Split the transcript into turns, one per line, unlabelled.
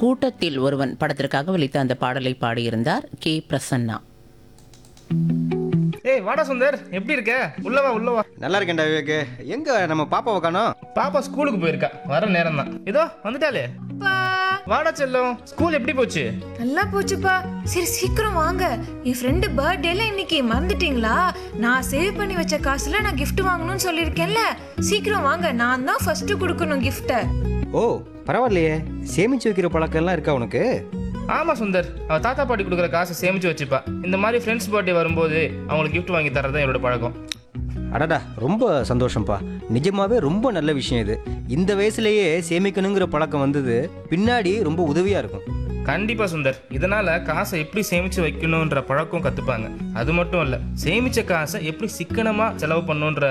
கூட்டத்தில் ஒருவன் படத்திற்காக ஒலித்த அந்த பாடலை பாடியிருந்தார் கே பிரசன்னா
ஏய் வாடா சுந்தர் எப்படி இருக்க உள்ளவா உள்ளவா
நல்லா இருக்கேன்டா விவேக்கு எங்க நம்ம பாப்பாவை காணோம்
பாப்பா ஸ்கூலுக்கு போயிருக்கா வர நேரம் தான் இதோ வந்துட்டாலே வாடா செல்லம் ஸ்கூல் எப்படி போச்சு
நல்லா போச்சுப்பா சரி சீக்கிரம் வாங்க என் ஃப்ரெண்டு பர்த்டேல இன்னைக்கு மறந்துட்டீங்களா நான் சேவ் பண்ணி வச்ச காசுல நான் gift வாங்கணும்னு சொல்லியிருக்கேன்ல சீக்கிரம் வாங்க நான் தான் ஃபர்ஸ்ட் கொடுக்கணும் கிஃப்ட்டை
ஓ பரவாயில்லையே சேமிச்சு வைக்கிற பழக்கம் எல்லாம் இருக்கா உனக்கு
ஆமா சுந்தர் அவ தாத்தா பாட்டி கொடுக்குற காசை சேமிச்சு வச்சுப்பா இந்த மாதிரி ஃப்ரெண்ட்ஸ் பர்த்டே வரும்போது அவங்களுக்கு gift வாங்கி தரது தான் என்னோட பழக்கம்
அடடா ரொம்ப சந்தோஷம்ப்பா நிஜமாவே ரொம்ப நல்ல விஷயம் இது இந்த வயசுலயே சேமிக்கணுங்கிற பழக்கம் வந்தது பின்னாடி ரொம்ப உதவியா இருக்கும்
கண்டிப்பா சுந்தர் இதனால காசை எப்படி சேமிச்சு வைக்கணுன்ற பழக்கம் கத்துப்பாங்க அது மட்டும் இல்ல சேமிச்ச காசை எப்படி சிக்கனமா செலவு பண்ணணுன்ற